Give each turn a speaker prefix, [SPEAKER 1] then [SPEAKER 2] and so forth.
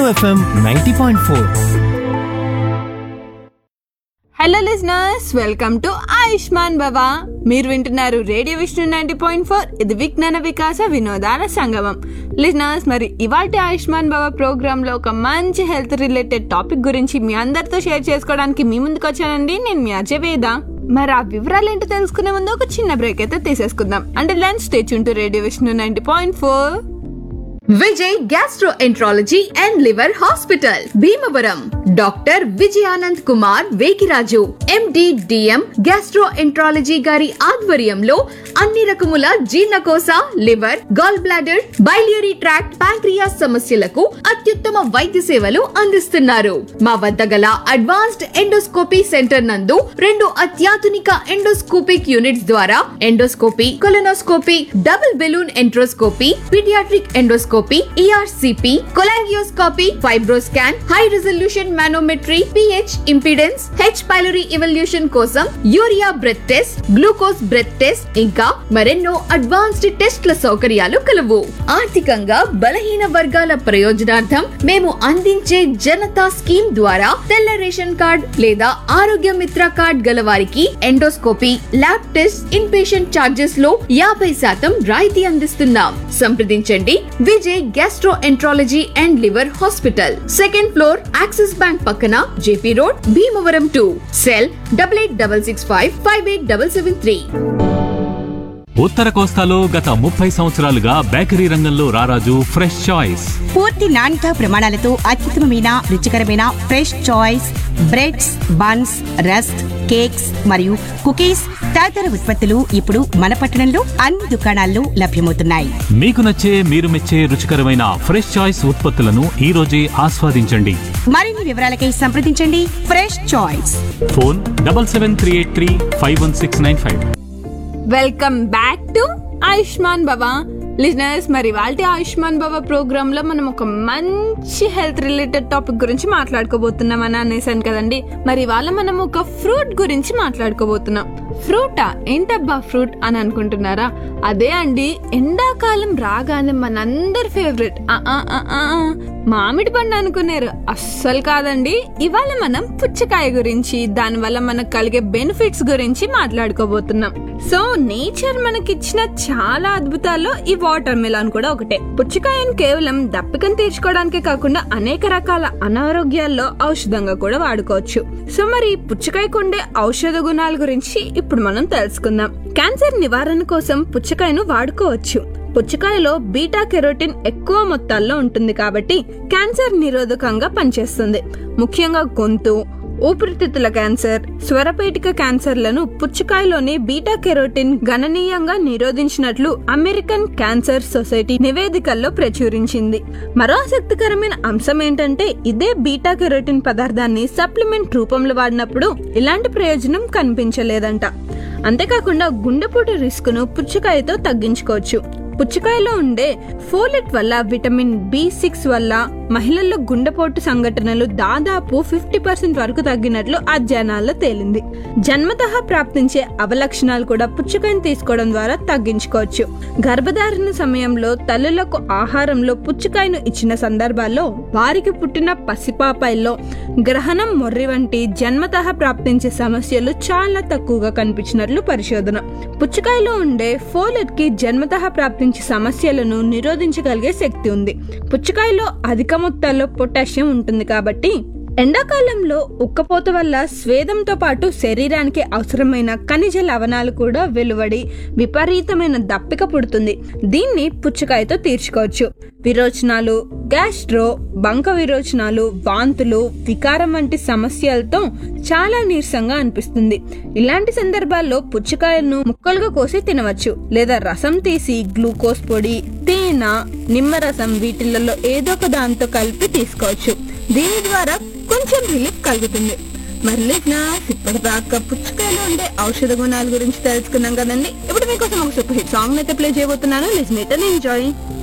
[SPEAKER 1] FM ninety point four
[SPEAKER 2] hello listeners welcome to Ayushman Baba మీరు వింటున్నారు radio Vishnu ninety point four ఇది విజ్ఞాన వికాస వినోదాల సంగమం లిజనర్స్ మరి ఇవాటి ఆయుష్మాన్ బాబా ప్రోగ్రామ్ లో ఒక మంచి హెల్త్ రిలేటెడ్ టాపిక్ గురించి మీ అందరితో షేర్ చేసుకోవడానికి మీ ముందుకు వచ్చానండి నేను మీ అజయ్ వేద మరి ఆ వివరాలు ఏంటో తెలుసుకునే ముందు ఒక చిన్న బ్రేక్ అయితే తీసేసుకుందాం అంటే లంచ్ స్టేచ్ ఉంటూ radio Vishnu ninety point four
[SPEAKER 3] Vijay gastroenterology and liver hospital Bhimavaram doctor Vijayanand Kumar Vekiraju MD DM gastroenterology గారి ఆధ్వర్యంలో అన్ని రకముల జీర్ణకోశ liver gall bladder biliary tract pancreas సమస్యలకు అత్యుత్తమ వైద్య సేవలు అందిస్తున్నారు మా వద్ద గల అడ్వాన్స్డ్ ఎండోస్కోపీ సెంటర్ నందు రెండు అత్యాధునిక ఎండోస్కోపిక్ యూనిట్స్ ద్వారా endoscopy colonoscopy double balloon enteroscopy paediatric endoscopy ERCP cholangioscopy fibroscan high resolution manometry pH impedance H pylori evaluation కోసం urea breath test glucose breath test ఇంకా మరెన్నో అడ్వాన్స్డ్ టెస్ట్ల సౌకర్యాలు కలవు ఆర్థికంగా బలహీన వర్గాల ప్రయోజనార్థం మేము అందించే జనతా స్కీమ్ ద్వారా తెల్ల రేషన్ కార్డ్ లేదా ఆరోగ్య మిత్ర కార్డ్ గల వారికి endoscopy lab test in patient charges లో యాభై శాతం రాయితీ అందిస్తున్నాం సంప్రదించండి Vijay gastroenterology and liver hospital second floor Axis bank పక్కన JP road Bhimavaram to cell double eight double six five five eight double seven three
[SPEAKER 4] ఉత్తర కోస్తాలో గత ముప్పై సంవత్సరాలుగా బేకరీ రంగంలో రారాజు ఫ్రెష్ చాయిస్
[SPEAKER 5] పూర్తి నాణ్యత ప్రమాణాలతో అత్యుత్తమమైన రుచికరమైన fresh choice breads buns rusk cakes మరియు కుకీస్ తదితర ఉత్పత్తులు ఇప్పుడు మన పట్టణంలో అన్ని దుకాణాల్లో లభ్యమవుతున్నాయి
[SPEAKER 4] మీకు నచ్చే మీరు మెచ్చే రుచికరమైన ఫ్రెష్ చాయిస్ ఉత్పత్తులను ఈ రోజే ఆస్వాదించండి
[SPEAKER 5] మరిన్ని వివరాలకై సంప్రదించండి fresh choice
[SPEAKER 4] phone double seven three eight three five one six nine five
[SPEAKER 2] welcome back to Ayushman Baba listeners మరి వాళ్ళ ఆయుష్మాన్ బాబా ప్రోగ్రామ్ లో మనం ఒక మంచి హెల్త్ రిలేటెడ్ టాపిక్ గురించి మాట్లాడుకోబోతున్నాం అని అనేసాను కదండి మరి ఇవాళ మనం ఒక ఫ్రూట్ గురించి మాట్లాడుకోబోతున్నాం ఫ్రూటా ఏంటబ్బా ఫ్రూట్ అని అనుకుంటున్నారా అదే అండి ఎండాకాలం రాగానే మనందరి ఫేవరెట్ మామిడి పండు అనుకున్నారు అస్సలు కాదండి ఇవాళ మనం పుచ్చకాయ గురించి దాని వల్ల మనకు కలిగే బెనిఫిట్స్ గురించి మాట్లాడుకోబోతున్నాం సో నేచర్ మనకిచ్చిన చాలా అద్భుతాల్లో ఈ వాటర్ మిలాన్ కూడా ఒకటే పుచ్చకాయను కేవలం దప్పికను తీర్చుకోవడానికే కాకుండా అనేక రకాల అనారోగ్యాల్లో ఔషధంగా కూడా వాడుకోవచ్చు సో మరి పుచ్చకాయకు ఉండే ఔషధ గుణాల గురించి ఇప్పుడు మనం తెలుసుకుందాం క్యాన్సర్ నివారణ కోసం పుచ్చకాయను వాడుకోవచ్చు పుచ్చకాయలో బీటా కెరోటిన్ ఎక్కువ మొత్తాల్లో ఉంటుంది కాబట్టి క్యాన్సర్ నిరోధకంగా పనిచేస్తుంది ముఖ్యంగా గొంతు ఊపిరితిత్తుల క్యాన్సర్ స్వరపేటిక క్యాన్సర్లను పుచ్చకాయలోని బీటా కెరోటిన్ గణనీయంగా నిరోధించినట్లు అమెరికన్ క్యాన్సర్ సొసైటీ నివేదికల్లో ప్రచురించింది మరో ఆసక్తికరమైన అంశం ఏంటంటే ఇదే బీటా కెరోటిన్ పదార్థాన్ని సప్లిమెంట్ రూపంలో వాడినప్పుడు ఇలాంటి ప్రయోజనం కనిపించలేదంట అంతేకాకుండా గుండెపోటు రిస్క్ ను పుచ్చకాయతో తగ్గించుకోవచ్చు పుచ్చకాయలో ఉండే ఫోలెట్ వల్ల విటమిన్ బి సిక్స్ వల్ల మహిళల్లో గుండెపోటు సంఘటనలు దాదాపు ఫిఫ్టీ పర్సెంట్ వరకు తగ్గినట్లు అధ్యయనాల్లో తేలింది జన్మతః ప్రాప్తించే అవలక్షణాలు కూడా పుచ్చకాయను తీసుకోవడం ద్వారా తగ్గించుకోవచ్చు గర్భధారణ సమయంలో తల్లులకు ఆహారంలో పుచ్చకాయను ఇచ్చిన సందర్భాల్లో వారికి పుట్టిన పసిపాపాయిల్లో గ్రహణం మొర్రి వంటి జన్మతః ప్రాప్తించే సమస్యలు చాలా తక్కువగా కనిపించినట్లు పరిశోధన పుచ్చకాయలో ఉండే ఫోలెట్ కి జన్మతః ప్రాప్తించే సమస్యలను నిరోధించగలిగే శక్తి ఉంది పుచ్చకాయలో అధిక మొత్తాల్లో పొటాషియం ఉంటుంది కాబట్టి ఎండాకాలంలో ఉక్కపోత వల్ల స్వేదంతో పాటు శరీరానికి అవసరమైన ఖనిజ లవణాలు కూడా వెలువడి విపరీతమైన దప్పిక పుడుతుంది దీన్ని పుచ్చకాయతో తీర్చుకోవచ్చు విరోచనాలు గ్యాస్ట్రో బంక విరోచనాలు వాంతులు వికారం వంటి సమస్యలతో చాలా నీరసంగా అనిపిస్తుంది ఇలాంటి సందర్భాల్లో పుచ్చకాయలను ముక్కలుగా కోసి తినవచ్చు లేదా రసం తీసి గ్లూకోజ్ పొడి తేనె నిమ్మరసం వీటిలలో ఏదో ఒక దాంతో కలిపి తీసుకోవచ్చు దీని ద్వారా కొంచెం రిలీఫ్ కలుగుతుంది మరి లిజనర్స్ ఇప్పటిదాకా పుచ్చకాయలో ఉండే ఔషధ గుణాల గురించి తెలుసుకున్నాం కదండి ఇప్పుడు మీకోసం ఒక సూపర్ హిట్ సాంగ్ అయితే ప్లే చేయబోతున్నాను లిజన్ ఇట్ అండ్ ఎంజాయ్